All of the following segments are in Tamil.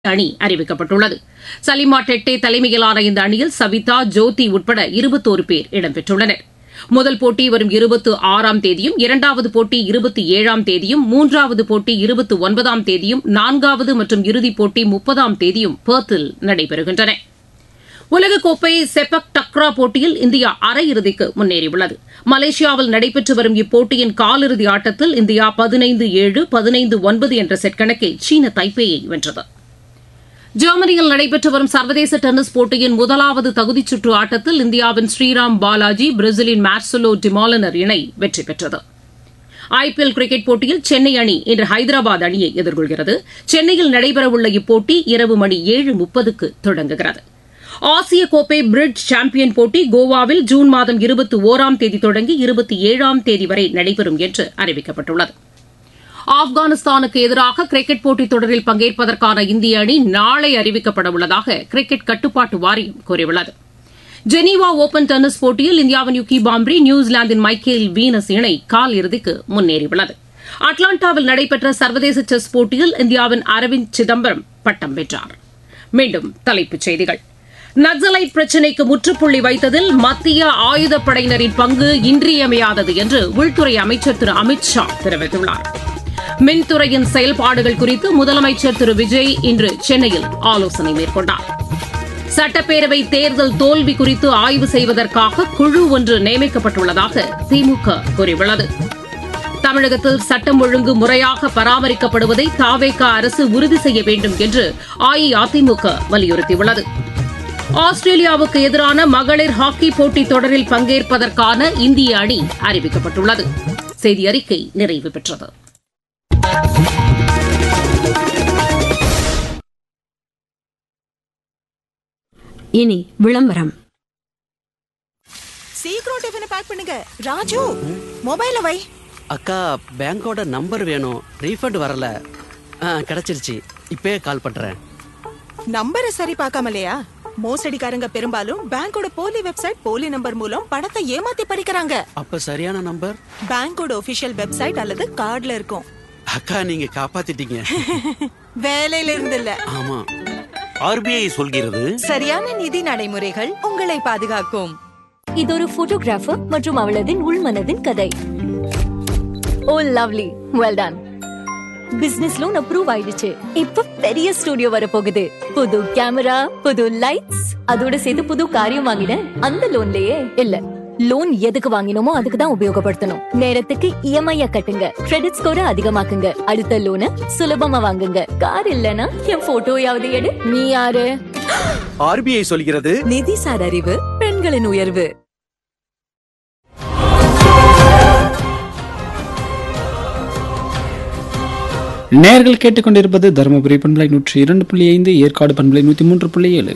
அணி அறிவிக்கப்பட்டுள்ளது சலிமா டெட்டே தலைமையிலான இந்த அணியில் சவிதா ஜோதி உட்பட இருபத்தோரு பேர் இடம்பெற்றுள்ளனர் முதல் போட்டி வரும் இருபத்து ஆறாம் தேதியும் இரண்டாவது போட்டி இருபத்தி ஏழாம் தேதியும் மூன்றாவது போட்டி இருபத்தி ஒன்பதாம் தேதியும் நான்காவது மற்றும் இறுதிப் போட்டி முப்பதாம் தேதியும் பெர்த்தில் நடைபெறுகின்றன உலகக்கோப்பை செபக் டக்ரா போட்டியில் இந்தியா அரையிறுதிக்கு முன்னேறியுள்ளது மலேசியாவில் நடைபெற்று வரும் இப்போட்டியின் காலிறுதி ஆட்டத்தில் இந்தியா பதினைந்து ஏழு பதினைந்து ஒன்பது என்ற செட் கணக்கில் சீன தைப்பேயை வென்றது ஜெர்மனியில் நடைபெற்று வரும் சர்வதேச டென்னிஸ் போட்டியின் முதலாவது தகுதிச் சுற்று ஆட்டத்தில் இந்தியாவின் ஸ்ரீராம் பாலாஜி பிரேசிலின் மார்சலோ டிமாலனர் இணை வெற்றி பெற்றது ஐபிஎல் கிரிக்கெட் போட்டியில் சென்னை அணி இன்று ஹைதராபாத் அணியை எதிர்கொள்கிறது சென்னையில் நடைபெறவுள்ள இப்போட்டி இரவு மணி ஏழு முப்பதுக்கு தொடங்குகிறது ஆசிய கோப்பை பிரிட்ஜ் சாம்பியன் போட்டி கோவாவில் ஜூன் மாதம் இருபத்தி ஓராம் தேதி தொடங்கி இருபத்தி ஏழாம் தேதி வரை நடைபெறும் என்று அறிவிக்கப்பட்டுள்ளது ஆப்கானிஸ்தானுக்கு எதிராக கிரிக்கெட் போட்டித் தொடரில் பங்கேற்பதற்கான இந்திய அணி நாளை அறிவிக்கப்பட உள்ளதாக கிரிக்கெட் கட்டுப்பாட்டு வாரியம் கூறியுள்ளது ஜெனீவா ஓபன் டென்னிஸ் போட்டியில் இந்தியாவின் யுகி பாம்ப்ரி நியூசிலாந்தின் மைக்கேல் வீனஸ் இணை கால் இறுதிக்கு முன்னேறியுள்ளது அட்லாண்டாவில் நடைபெற்ற சர்வதேச செஸ் போட்டியில் இந்தியாவின் அரவிந்த் சிதம்பரம் பட்டம் வென்றார் மீண்டும் தலைப்புச் செய்திகள் நக்சலைட் பிரச்சினைக்கு முற்றுப்புள்ளி வைத்ததில் மத்திய ஆயுதப்படையினரின் பங்கு இன்றியமையாதது என்று உள்துறை அமைச்சர் திரு அமித் ஷா தெரிவித்துள்ளார் மின்துறையின் செயல்பாடுகள் குறித்து முதலமைச்சர் திரு விஜய் இன்று சென்னையில் ஆலோசனை மேற்கொண்டார் சட்டப்பேரவை தேர்தல் தோல்வி குறித்து ஆய்வு செய்வதற்காக குழு ஒன்று நியமிக்கப்பட்டுள்ளதாக திமுக கூறியுள்ளது தமிழகத்தில் சட்டம் ஒழுங்கு முறையாக பராமரிக்கப்படுவதை தாவேக அரசு உறுதி செய்ய வேண்டும் என்று அஇஅதிமுக வலியுறுத்தியுள்ளது ஆஸ்திரேலியாவுக்கு எதிரான மகளிர் ஹாக்கி போட்டித் தொடரில் பங்கேற்பதற்கான இந்திய அணி அறிவிக்கப்பட்டுள்ளது செய்தி அறிக்கை நிறைவு பெற்றது இனி விளம்பரம் சீக்கிரம் டிஃபனை பேக் பண்ணுங்க ராஜு மொபைல வை அக்கா பேங்கோட நம்பர் வேணும் ரீஃபண்ட் வரல ஆ கிடைச்சிருச்சு இப்பயே கால் பண்றேன் நம்பரை சரி பார்க்காமலையா மோசடிக்காரங்க பெரும்பாலும் பேங்கோட போலி வெப்சைட் போலி நம்பர் மூலம் பணத்தை ஏமாத்தி பறிக்கிறாங்க அப்ப சரியான நம்பர் பேங்கோட ஒபிஷியல் வெப்சைட் அல்லது கார்டுல இருக்கும் அக்கா நீங்க காப்பாத்திட்டீங்க வேலையில இருந்து இல்ல ஆமா ஆர்பிஐ சொல்கிறது சரியான நிதி நடைமுறைகள் உங்களை பாதுகாக்கும் இது ஒரு போட்டோகிராஃபர் மற்றும் அவளதின் உள்மனதின் கதை oh lovely well done business loan approve ஆயிடுச்சு இப்ப பெரிய ஸ்டுடியோ வர போகுது புது கேமரா புது லைட்ஸ் அதோட சேர்த்து புது காரியம் வாங்கினேன் அந்த லோன்லயே இல்ல லோன் எதுக்கு வாங்கினோமோ அதுக்கு தான் உபயோகப்படுத்தணும் நேரத்துக்கு இஎம்ஐ கட்டுங்க கிரெடிட் ஸ்கோரை அதிகமாக்குங்க அடுத்த லோனை சுலபமா வாங்குங்க கார் இல்லனா என் போட்டோயாவது எடு நீ யாரு ஆர்பிஐ சொல்கிறது நிதிசார் அறிவு பெண்களின் உயர்வு நேர்கள் கேட்டுக்கொண்டிருப்பது தருமபுரி பண்பலை நூற்றி இரண்டு புள்ளி ஐந்து ஏற்காடு பண்பலை நூற்றி மூன்று புள்ளி ஏழு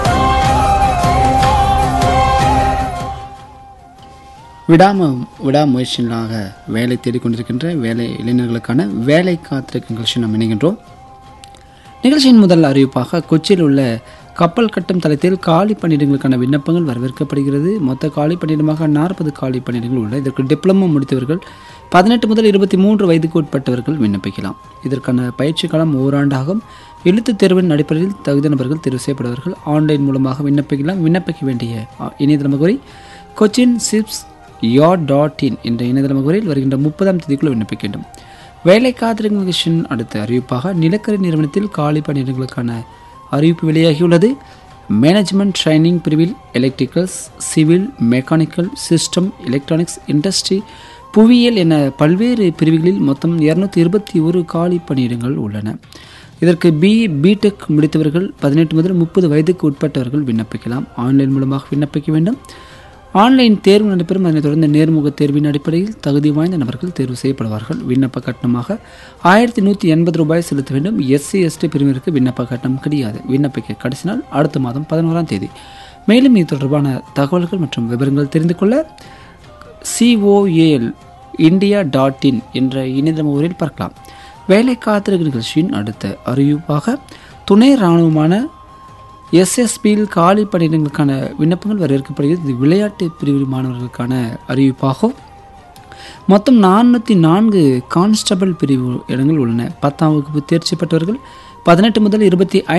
விடாம விடாமுயற்சிகளாக வேலை தேடிக்கொண்டிருக்கின்ற வேலை இளைஞர்களுக்கான வேலை காத்திருக்கும் நிகழ்ச்சி நாம் இணைகின்றோம் நிகழ்ச்சியின் முதல் அறிவிப்பாக கொச்சியில் உள்ள கப்பல் கட்டும் தளத்தில் காலி பணியிடங்களுக்கான விண்ணப்பங்கள் வரவேற்கப்படுகிறது மொத்த காலி பணியிடமாக நாற்பது காலி பணியிடங்கள் உள்ள இதற்கு டிப்ளமோ முடித்தவர்கள் பதினெட்டு முதல் இருபத்தி மூன்று வயதுக்கு உட்பட்டவர்கள் விண்ணப்பிக்கலாம் இதற்கான பயிற்சி காலம் ஓராண்டாகும் எழுத்துத் தேர்வின் அடிப்படையில் தகுதி நபர்கள் தேர்வு செய்யப்படுவார்கள் ஆன்லைன் மூலமாக விண்ணப்பிக்கலாம் விண்ணப்பிக்க வேண்டிய அ, இணையதள முகவரி Cochin shipyard dot in என்ற இணையதள முகவரியில் வருகின்ற முப்பதாம் தேதிக்குள் விண்ணப்பிக்க வேண்டும் வேலை காத்திருக்கும் நிகழ்ச்சியின் அடுத்த அறிவிப்பாக நிலக்கரி நிறுவனத்தில் காலி பணியிடங்களுக்கான அறிவிப்பு வெளியாகியுள்ளது மேனேஜ்மெண்ட் ட்ரைனிங் பிரிவில் electricals civil mechanical system electronics industry புவியியல் என பல்வேறு பிரிவுகளில் மொத்தம் இருநூத்தி இருபத்தி ஒரு காலி பணியிடங்கள் உள்ளன இதற்கு பி பிடெக் முடித்தவர்கள் பதினெட்டு முதல் முப்பது வயதுக்கு உட்பட்டவர்கள் விண்ணப்பிக்கலாம் ஆன்லைன் மூலமாக விண்ணப்பிக்க வேண்டும் ஆன்லைன் தேர்வு நடைபெறும் அதனைத் தொடர்ந்து நேர்முக தேர்வின் அடிப்படையில் தகுதி வாய்ந்த நபர்கள் தேர்வு செய்யப்படுவார்கள் விண்ணப்ப கட்டணமாக ஆயிரத்தி நூற்றி எண்பது ரூபாய் செலுத்த வேண்டும் எஸ்சி எஸ்டி பிரிவினருக்கு விண்ணப்ப கட்டணம் கிடையாது விண்ணப்பிக்க கடைசி நாள் அடுத்த மாதம் பதினோராம் தேதி மேலும் இது தொடர்பான தகவல்கள் மற்றும் விவரங்கள் தெரிந்து கொள்ள சிஓஏஎல் இந்தியா டாட் இன் என்ற இணையதள முகவரியில் பார்க்கலாம் வேலை காத்திருக்கும் நிகழ்ச்சியின் அடுத்த அறிவிப்பாக துணை இராணுவமான எஸ்எஸ்பியில் காலி பணியிடங்களுக்கான விண்ணப்பங்கள் வரவேற்கப்படுகிறது இது விளையாட்டு பிரிவு மாணவர்களுக்கான அறிவிப்பாகும் மொத்தம் நானூற்றி நான்கு கான்ஸ்டபிள் பிரிவு இடங்கள் உள்ளன பத்தாம் வகுப்பு தேர்ச்சி பெற்றவர்கள் பதினெட்டு முதல் இருபத்தி